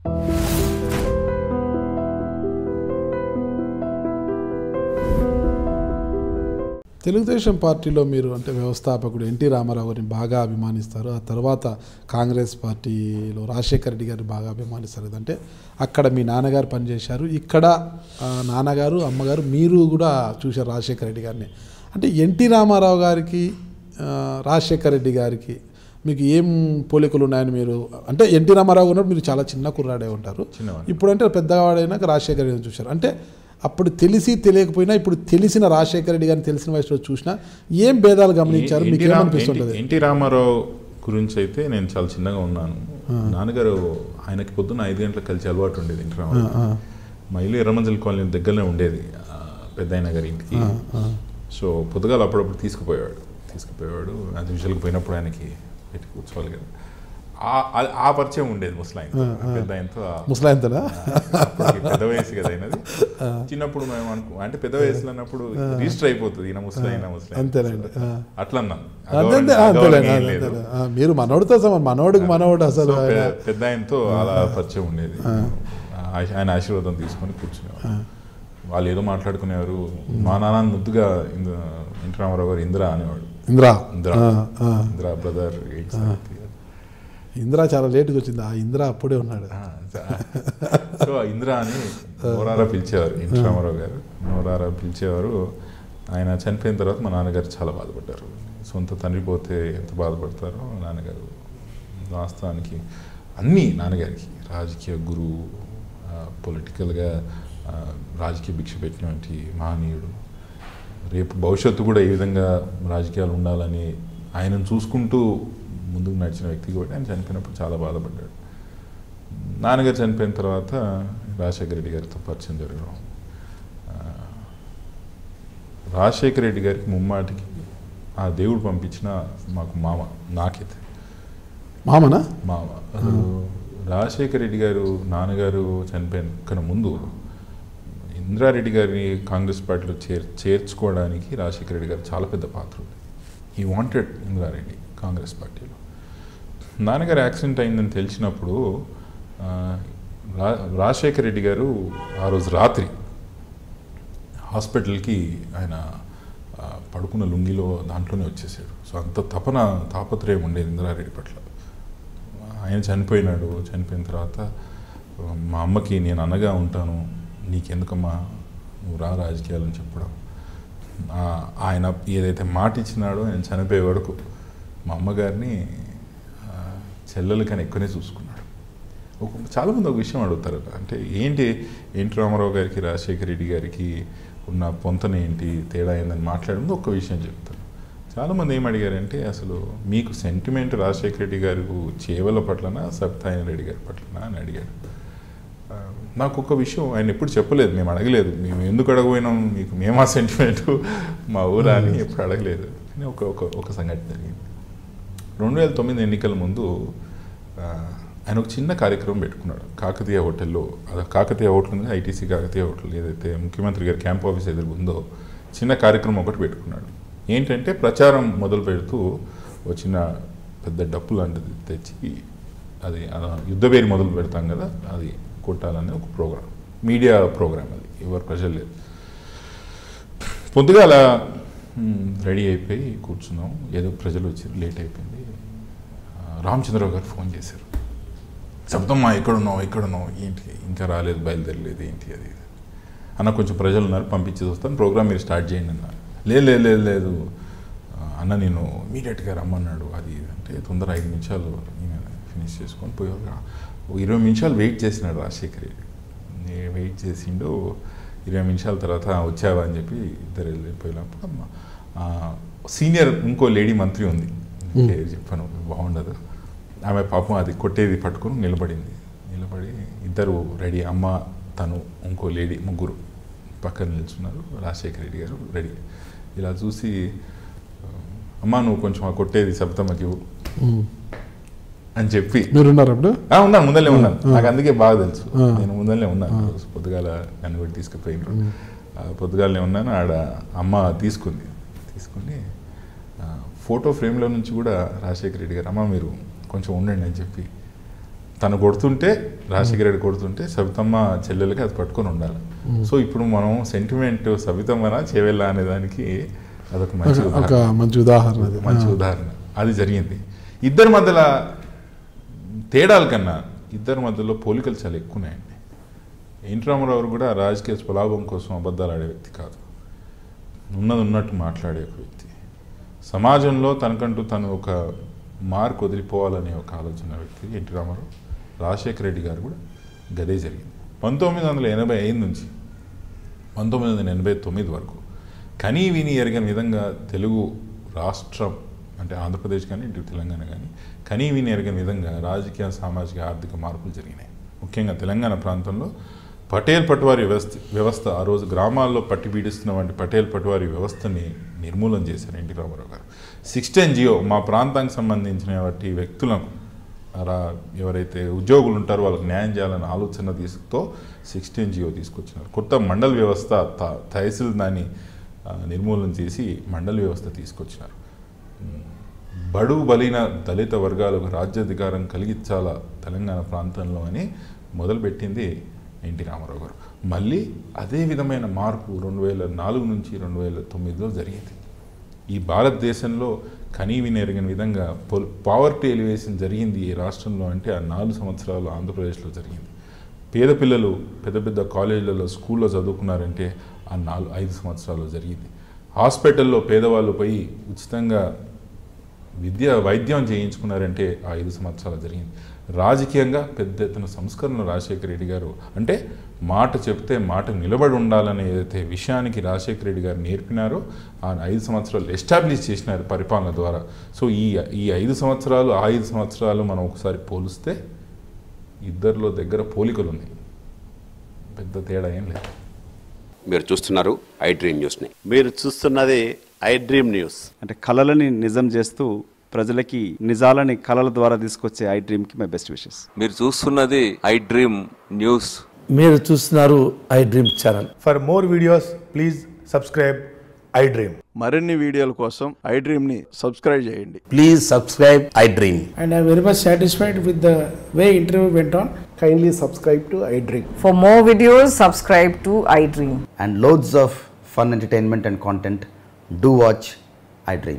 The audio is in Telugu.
తెలుగుదేశం పార్టీలో మీరు అంటే వ్యవస్థాపకుడు ఎన్టీ రామారావు గారిని బాగా అభిమానిస్తారు ఆ తర్వాత కాంగ్రెస్ పార్టీలో రాజశేఖర రెడ్డి గారిని బాగా అభిమానిస్తారు అంటే అక్కడ మీ నాన్నగారు పనిచేశారు ఇక్కడ ఆ, నాన్నగారు అమ్మగారు మీరు కూడా చూశారు రాజశేఖర రెడ్డి గారిని అంటే ఎన్టీ రామారావు గారికి ఆ, రాజశేఖర రెడ్డి గారికి మీకు ఏం పోలికలు ఉన్నాయని మీరు అంటే ఎన్టీ రామారావు ఉన్నప్పుడు మీరు చాలా చిన్న కుర్రాడే ఉంటారు చిన్నవాడిని. ఇప్పుడంటే పెద్దవాడైనాక రాజశేఖర రెడ్డిని చూశారు అంటే అప్పుడు తెలిసి తెలియకపోయినా ఇప్పుడు తెలిసిన రాజశేఖర రెడ్డి గారిని తెలిసిన వయసులో చూసినా ఏం భేదాలు గమనించారు మీకు ఎన్టీ రామ- ఏమనిపిస్తుంటది ఎన్టీ- ఎన్టీ రామారావు గురించి అయితే నేను చాలా చిన్నగా ఉన్నాను నాన్నగారు ఆయనకి పొద్దున్న ఐదు గంటలకు కలిసి అలవాటు ఉండేది ఎన్టీ రామారావు ఆ, మా ఇల్లు ఎర్రమంజల్ కాలనీ దగ్గరనే ఉండేది ఆ, పెద్ద ఆయన గారి ఇంటికి ఆ. సో పొద్దుగాల అప్పుడప్పుడు తీసుకుపోయేవాడు తీసుకుపోయేవాడు అది విషయాలకు పోయినప్పుడు ఆయనకి పెట్టి కూర్చోవాలి కదా ఆ- ఆ- ఆ పరిచయం ఉండేది ముసలాయన పెద్ద ఆయనతో ఆ- ముసలాయంతడా అప్పటికి పెద్ద వయసు కదా అయినది చిన్నప్పుడు మేము అనుకో అంటే పెద్ద వయసులో అన్నప్పుడు రిజిస్టర్ అయిపోతుంది ఈయన ముసలాయన ముసలాయన అంతేలేండి ఆ. అట్లా అన్నాను అంతే అంతే అంతేలేండి అంతేలే. ఆ, మీరు మనోడితో సమ మనోడికి మనోడు అసలు సో ఆయన పె- పెద్ద ఆయనతో అలా పరిచయం ఉండేది ఆ- ఆయన ఆశీర్వాదం తీసుకొని కూర్చునేవారు వాళ్ళు ఏదో మాట్లాడుకునేవారు మా నాన్న ముద్దుగా ఇంద- ఎన్టీ రామారావు గారు ఇందిరా అనేవాడు ఇందిరా ఇందిరా ఆ, ఆ. ఇందిరా బ్రదర్ ఇందిరా చాలా లేట్గా వచ్చింది ఆ ఇందిరా అప్పుడే ఉన్నాడు సో ఇందిరా అని నోరారా పిలిచేవారు ఎన్టీ రామారావు గారు నోరారా పిలిచేవారు ఆయన చనిపోయిన తర్వాత మా నాన్నగారు చాలా బాధపడ్డారు సొంత తండ్రి పోతే ఎంత బాధపడతారో నాన్నగారు వాస్తవానికి అన్నీ నాన్నగారికి రాజకీయ గురువు పొలిటికల్గా రాజకీయ భిక్ష పెట్టినటువంటి మహనీయుడు రేపు భవిష్యత్తు కూడా ఏ విధంగా రాజకీయాలు ఉండాలని ఆయనను చూసుకుంటూ ముందుకు నడిచిన వ్యక్తి కూడా ఆయన చనిపోయినప్పుడు చాలా బాధపడ్డాడు నాన్నగారు చనిపోయిన తర్వాత రాజశేఖర రెడ్డి గారితో పరిచయం జరగడం ఆ, రాజశేఖర రెడ్డి గారికి ముమ్మాటికి ఆ దేవుడు పంపించిన మాకు మామ నాకైతే మామనా మామ అసలు రాజశేఖర రెడ్డి గారు నాన్నగారు చనిపోయిన కన్నా ముందు ఇంద్రారెడ్డి గారిని కాంగ్రెస్ పార్టీలో చేర్ చేర్చుకోవడానికి రాజశేఖర రెడ్డి గారు చాలా పెద్ద పాత్ర ఉంది ఈ వాంటెడ్ ఇంద్రారెడ్డి కాంగ్రెస్ పార్టీలో నాన్నగారు యాక్సిడెంట్ అయిందని తెలిసినప్పుడు ఆ, రా రాజశేఖర రెడ్డి గారు ఆ రోజు రాత్రి హాస్పిటల్కి ఆయన ఆ, పడుకున్న లుంగిలో దాంట్లోనే వచ్చేసాడు సో అంత తపన తాపత్రయం ఉండేది ఇంద్రారెడ్డి పట్ల ఆయన చనిపోయినాడు చనిపోయిన తర్వాత ఆ, మా అమ్మకి నేను అన్నగా ఉంటాను నీకెందుకమ్మా నువ్వు రా రాజకీయాలని చెప్పడం ఆ, ఆయన ఏదైతే మాట ఇచ్చినాడో ఆయన చనిపోయే వరకు మా అమ్మగారిని ఆ, చెల్లెలు కన్నా ఎక్కువనే చూసుకున్నాడు ఒక చాలామంది ఒక విషయం అడుగుతారు అంటే ఏంటి ఎన్టీ రామారావు గారికి రాజశేఖర రెడ్డి గారికి ఉన్న పొంతన ఏంటి తేడా ఏందని మాట్లాడింది ఒక విషయం చెప్తాను చాలామంది ఏం అడిగారంటే అసలు మీకు సెంటిమెంట్ రాజశేఖర రెడ్డి గారు చేవల పట్లనా సత్యనారాయణ రెడ్డి గారి పట్లనా అని అడిగాడు ఆ, నాకు ఒక విషయం ఆయన ఎప్పుడు చెప్పలేదు మేము అడగలేదు మేము ఎందుకు అడగపోయినాం మీకు మేమా సెంటిమెంట్ మా ఊరా అని ఎప్పుడు అడగలేదు కానీ ఒక ఒక ఒక సంఘటన జరిగింది రెండు వేల తొమ్మిది ఎన్నికల ముందు ఆ, ఆయన ఒక చిన్న కార్యక్రమం పెట్టుకున్నాడు కాకతీయ హోటల్లో అది కాకతీయ హోటల్ ఉంది ఐటీసీ కాకతీయ హోటల్ ఏదైతే ముఖ్యమంత్రి గారి క్యాంప్ ఆఫీస్ ఎదురు ఉందో చిన్న కార్యక్రమం ఒకటి పెట్టుకున్నాడు ఏంటంటే ప్రచారం మొదలు పెడుతూ ఒక చిన్న పెద్ద డప్పు లాంటిది తెచ్చి అది ఆ యుద్ధవేరి మొదలు పెడతాం కదా అది కొట్టాలనే ఒక ప్రోగ్రామ్ మీడియా ప్రోగ్రామ్ అది ఎవరు ప్రజలు లేదు పొద్దుగాల మ్, రెడీ అయిపోయి కూర్చున్నాం ఏదో ప్రజలు వచ్చారు లేట్ అయిపోయింది ఆ, రామచంద్రరావు గారు ఫోన్ చేశారు చెప్తామ్మా ఎక్కడున్నావు ఎక్కడున్నావు ఏంటి ఇంకా రాలేదు బయలుదేరలేదు ఏంటి అది ఇది. అన్న కొంచెం ప్రజలు ఉన్నారు పంపించేసి వస్తాను ప్రోగ్రామ్ మీరు స్టార్ట్ చేయండి అన్నారు లేదు లేదు లేదు లేదు ఆ, అన్న నేను ఇమీడియట్గా రమ్మన్నాడు అది ఇది అంటే తొందర ఐదు నిమిషాలు నేను ఫినిష్ చేసుకొని పోయాక ఓ ఇరవై నిమిషాలు వెయిట్ చేసినాడు రాజశేఖర్ రెడ్డి నే- వెయిట్ చేసిండు ఇరవై నిమిషాల తర్వాత "ఆ, వచ్చావా అని చెప్పి ఇద్దరు వెళ్ళిపోయినప్పుడు అమ్మ, ఆ, సీనియర్ ఇంకో లేడీ మంత్రి ఉంది పేరు చెప్పాను బాగుండదు ఆమె పాపం అది కొట్టేది పట్టుకొని నిలబడింది నిలబడి ఇద్దరు రెడీ అమ్మ తను ఇంకో లేడీ ముగ్గురు పక్కన నిల్చున్నారు రాజశేఖర రెడ్డి గారు రెడీ ఇలా చూసి అమ్మ నువ్వు కొంచెం ఆ కొట్టేది శబ్దమ్మకి ఇవ్వు ఉమ్. అని చెప్పి మీరున్నారు అప్పుడు ఆ, ఉన్నాను ముందరనే ఉన్నాను ఆ. నాకు అందుకే బాగా తెలుసు ఆ. నేను ముందరనే ఉన్నాను ఆ రోజు పొద్దుగాల నన్ను కూడా తీసుకుపోయినారు ఆ, పొద్దుగాలనే ఉన్నాను ఆడ అమ్మ తీసుకుంది తీసుకుని ఆ, ఫోటో ఫ్రేమ్లో నుంచి కూడా రాజశేఖర రెడ్డి గారు అమ్మ మీరు కొంచెం ఉండండి అని చెప్పి తను కొడుతుంటే రాజశేఖర రెడ్డి కొడుతుంటే సవితమ్మ చెల్లెలకి అది పట్టుకొని ఉండాలి సో ఇప్పుడు మనం సెంటిమెంట్ సవితమ్మనా చేవెళ్ళా అనే దానికి అదొక మంచి ఒక ఉదాహరణ మంచి ఉదాహరణ అది మంచి ఉదాహరణ అది జరిగింది ఇద్దరి మధ్యలో తేడాల కన్నా ఇద్దరి మధ్యలో పోలికలు చాలా ఎక్కువ ఉన్నాయండి ఎన్టీ రామారావు గారు కూడా రాజకీయ స్వలాభం కోసం అబద్ధాలు ఆడే వ్యక్తి కాదు ఉన్నది ఉన్నట్టు మాట్లాడే ఒక వ్యక్తి సమాజంలో తనకంటూ తను ఒక మార్క్ వదిలిపోవాలనే ఒక ఆలోచన వ్యక్తి ఎన్టీ రామారావు రాజశేఖర రెడ్డి గారు కూడా గదే జరిగింది పంతొమ్మిది వందల ఎనభై ఐదు నుంచి పంతొమ్మిది వందల ఎనభై తొమ్మిది వరకు కనీ విని ఎరగని విధంగా తెలుగు రాష్ట్రం అంటే ఆంధ్రప్రదేశ్ కానీ ఇటు తెలంగాణ కానీ కనీ విని ఎరగని విధంగా రాజకీయ సామాజిక ఆర్థిక మార్పులు జరిగినాయి ముఖ్యంగా తెలంగాణ ప్రాంతంలో పటేల్ పట్వారీ వ్యవస్థ వ్యవస్థ ఆ రోజు గ్రామాల్లో పట్టి పీడిస్తున్న వంటి పటేల్ పట్వారీ వ్యవస్థని నిర్మూలన చేశారు ఎన్టీ రామారావు గారు సిక్స్టెన్ జియో మా ప్రాంతానికి సంబంధించిన వాటి వ్యక్తులకు అలా ఎవరైతే ఉద్యోగులు ఉంటారో వాళ్ళకి న్యాయం చేయాలనే ఆలోచన తీసుకుతో సిక్స్టీన్ జియో తీసుకొచ్చినారు కొత్త మండల్ వ్యవస్థ త- తహసీల్ దాన్ని ఆ, నిర్మూలన చేసి మండల్ వ్యవస్థ తీసుకొచ్చినారు ఉమ్, బడుగు బలైన దళిత వర్గాలకు రాజ్యాధికారం కలిగించాల తెలంగాణ ప్రాంతంలో అని మొదలుపెట్టింది ఎన్టీ రామారావు గారు మళ్ళీ అదే విధమైన మార్పు రెండు వేల నాలుగు నుంచి రెండు వేల తొమ్మిదిలో జరిగింది ఈ భారతదేశంలో కనీవిని ఎరగని విధంగా పొల్ పావర్టీ ఎలివేషన్ జరిగింది ఈ రాష్ట్రంలో అంటే ఆ నాలుగు సంవత్సరాలు ఆంధ్రప్రదేశ్లో జరిగింది పేద పిల్లలు పెద్ద పెద్ద కాలేజీలలో స్కూల్లో చదువుకున్నారంటే ఆ నాలుగు ఐదు సంవత్సరాలు జరిగింది హాస్పిటల్లో పేదవాళ్ళు పోయి ఉచితంగా విద్య వైద్యం చేయించుకున్నారంటే ఆ ఐదు సంవత్సరాలు జరిగింది రాజకీయంగా పెద్ద ఎత్తున సంస్కరణ రాజశేఖర రెడ్డి గారు అంటే మాట చెప్తే మాట నిలబడి ఉండాలనే ఏదైతే విషయానికి రాజశేఖర రెడ్డి గారు నేర్పినారో ఆ ఐదు సంవత్సరాలు ఎస్టాబ్లిష్ చేసినారు పరిపాలన ద్వారా సో ఈ ఈ ఐదు సంవత్సరాలు ఆ ఐదు సంవత్సరాలు మనం ఒకసారి పోలిస్తే ఇద్దరిలో దగ్గర పోలికలు ఉన్నాయి పెద్ద తేడా ఏం లేదు మీరు చూస్తున్నారు ఐ డ్రీమ్ న్యూస్ని మీరు చూస్తున్నది ఐ డ్రీమ్ న్యూస్ అంటే కళలని నిజం చేస్తూ ప్రజలకి నిజాలని కళల ద్వారా తీసుకొచ్చే ఐ డ్రీమ్కి మై బెస్ట్ విషెస్ మీరు చూస్తున్నది ఐ డ్రీమ్ న్యూస్ మీరు చూస్తున్నారు I dream channel For more videos, please subscribe iDream. మరిన్ని వీడియోల కోసం ఐ డ్రీమ్ని సబ్స్క్రైబ్ చేయండి please subscribe I dream and I'm very much satisfied with the way interview went on. Kindly subscribe to iDream. For more videos, subscribe to iDream. And loads of fun entertainment and content do watch I dream